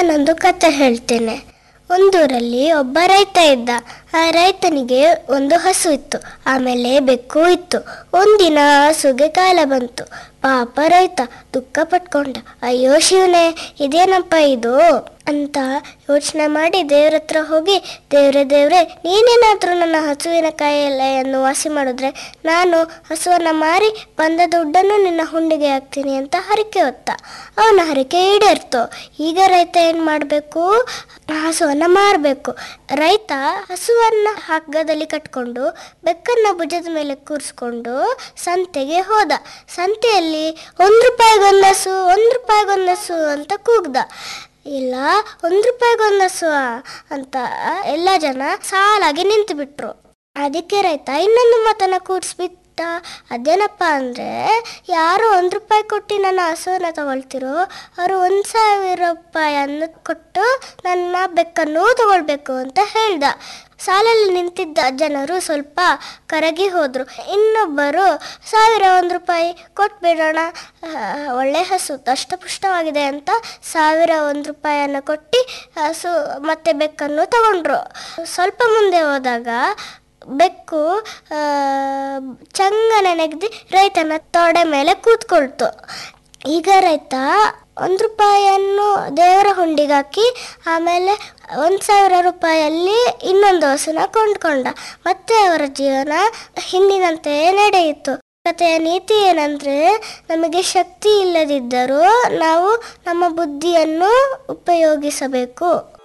ನಾನೊಂದು ಕತೆ ಹೇಳ್ತೇನೆ ಒಂದೂರಲ್ಲಿ ಒಬ್ಬ ರೈತ ಇದ್ದ ಆ ರೈತನಿಗೆ ಒಂದು ಹಸು ಇತ್ತು ಆಮೇಲೆ ಬೆಕ್ಕು ಇತ್ತು ಒಂದಿನ ಹಸುಗೆ ಕಾಲ ಬಂತು ಪಾಪ ರೈತ ದುಃಖ ಪಟ್ಕೊಂಡ ಅಯ್ಯೋ ಶಿವನೇ ಇದೇನಪ್ಪ ಇದು ಅಂತ ಯೋಚನೆ ಮಾಡಿ ದೇವ್ರ ಹತ್ರ ಹೋಗಿ ದೇವ್ರೆ ದೇವ್ರೆ ನೀನೇನಾದರೂ ನನ್ನ ಹಸುವಿನ ಕಾಯಿಲೆಯನ್ನು ವಾಸಿ ಮಾಡಿದ್ರೆ ನಾನು ಹಸುವನ್ನು ಮಾರಿ ಬಂದ ದುಡ್ಡನ್ನು ನಿನ್ನ ಹುಂಡಿಗೆ ಹಾಕ್ತೀನಿ ಅಂತ ಹರಕೆ ಹೊತ್ತ ಅವನ ಹರಕೆ ಈಡೇರ್ತು ಈಗ ರೈತ ಏನು ಮಾಡಬೇಕು ಹಸುವನ್ನು ಮಾರಬೇಕು ರೈತ ಹಸುವನ್ನು ಹಗ್ಗದಲ್ಲಿ ಕಟ್ಕೊಂಡು ಬೆಕ್ಕನ್ನು ಭುಜದ ಮೇಲೆ ಕೂರಿಸ್ಕೊಂಡು ಸಂತೆಗೆ ಹೋದ ಸಂತೆಯಲ್ಲಿ ಒಂದು ರೂಪಾಯಿಗೊಂದು ಹಸು ಒಂದು ರೂಪಾಯಿಗೊಂದು ಹಸು ಅಂತ ಕೂಗ್ದ ಇಲ್ಲ ಒಂದು ರೂಪಾಯಿಗೊಂದು ಹಸು ಅಂತ ಎಲ್ಲ ಜನ ಸಾಲಾಗಿ ನಿಂತು ಬಿಟ್ರು ಅದಕ್ಕೆ ರೈತ ಇನ್ನೊಂದು ಮಾತನ್ನ ಕೂಡಿಸ್ಬಿಟ್ಟ ಅದೇನಪ್ಪ ಅಂದರೆ ಯಾರು ಒಂದು ರೂಪಾಯಿ ಕೊಟ್ಟು ನನ್ನ ಹಸುವನ್ನು ತಗೊಳ್ತಿರೋ ಅವರು ಒಂದು ಸಾವಿರ ರೂಪಾಯಿಯನ್ನು ಕೊಟ್ಟು ನನ್ನ ಬೆಕ್ಕನ್ನು ತಗೊಳ್ಬೇಕು ಅಂತ ಹೇಳ್ದ ಸಾಲಲ್ಲಿ ನಿಂತಿದ್ದ ಜನರು ಸ್ವಲ್ಪ ಕರಗಿ ಹೋದರು ಇನ್ನೊಬ್ಬರು ಸಾವಿರ ಒಂದು ರೂಪಾಯಿ ಕೊಟ್ಬಿಡೋಣ ಆ, ಒಳ್ಳೆ ಹಸು ದಷ್ಟಪುಷ್ಟವಾಗಿದೆ ಅಂತ ಸಾವಿರ ಒಂದು ರೂಪಾಯಿಯನ್ನು ಕೊಟ್ಟು ಹಸು ಮತ್ತೆ ಬೆಕ್ಕನ್ನು ತಗೊಂಡ್ರು ಸ್ವಲ್ಪ ಮುಂದೆ ಹೋದಾಗ ಬೆಕ್ಕು ಆ, ಚಂಗನೆ ನೆಗ್ದು ರೈತನ ತೊಡೆ ಮೇಲೆ ಕೂತ್ಕೊಳ್ತು ಈಗ ರೈತ ಒಂದು ರೂಪಾಯಿಯನ್ನು ದೇವರ ಹುಂಡಿಗೆ ಹಾಕಿ ಆಮೇಲೆ ಒಂದು ಸಾವಿರ ರೂಪಾಯಲ್ಲಿ ಇನ್ನೊಂದು ಹಸುನ ಕೊಂಡ್ಕೊಂಡ ಮತ್ತೆ ಅವರ ಜೀವನ ಹಿಂದಿನಂತೆ ನಡೆಯಿತು ಕಥೆಯ ನೀತಿ ಏನಂದ್ರೆ ನಮಗೆ ಶಕ್ತಿ ಇಲ್ಲದಿದ್ದರೂ ನಾವು ನಮ್ಮ ಬುದ್ಧಿಯನ್ನು ಉಪಯೋಗಿಸಬೇಕು